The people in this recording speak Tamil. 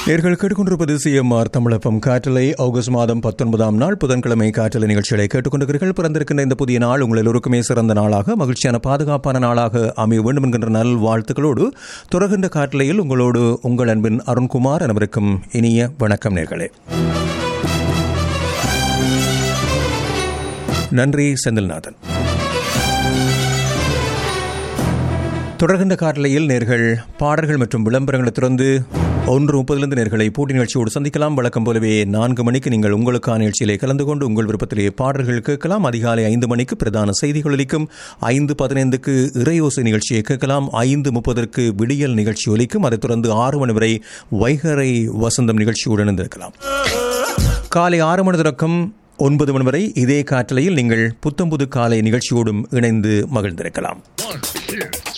நேர்கள் கேட்டுக்கொண்டிருப்பது சிஎம்ஆர் தமிழப்பம் காற்றலை ஆகஸ்ட் மாதம் பத்தொன்பதாம் நாள் புதன்கிழமை காற்றலை நிகழ்ச்சிகளை கேட்டுக்கொண்டிருக்கிறீர்கள் பிறந்திருக்கின்ற இந்த புதிய நாள் உங்கள் எல்லோருக்குமே சிறந்த நாளாக மகிழ்ச்சியான பாதுகாப்பான நாளாக அமைய வேண்டும் என்கின்ற நல் வாழ்த்துக்களோடு தொடர்கின்ற காற்றலையில் உங்களோடு உங்கள் அன்பின் அருண்குமார் அனைவருக்கும் இனிய வணக்கம் நேர்களே நன்றி செந்தில்நாதன் தொடர்கின்ற காட்டலையில் நேர்கள் பாடல்கள் மற்றும் விளம்பரங்களை திறந்து ஒன்று முப்பதிலிருந்து நேர்களை போட்டி நிகழ்ச்சியோடு சந்திக்கலாம் வழக்கம் போலவே நான்கு மணிக்கு நீங்கள் உங்களுக்கான நிகழ்ச்சியிலே கலந்து கொண்டு உங்கள் விருப்பத்திலே பாடல்கள் கேட்கலாம் அதிகாலை ஐந்து மணிக்கு பிரதான செய்திகள் ஒலிக்கும் ஐந்து பதினைந்துக்கு இறையோசை நிகழ்ச்சியை கேட்கலாம் ஐந்து முப்பதற்கு விடியல் நிகழ்ச்சி ஒலிக்கும் அதைத் தொடர்ந்து ஆறு மணி வரை வைகரை வசந்தம் நிகழ்ச்சியுடன் இருந்திருக்கலாம் காலை ஆறு மணி தொடக்கம் ஒன்பது மணி வரை இதே காற்றலையில் நீங்கள் புத்தம்புது காலை நிகழ்ச்சியோடும் இணைந்து மகிழ்ந்திருக்கலாம் One, two,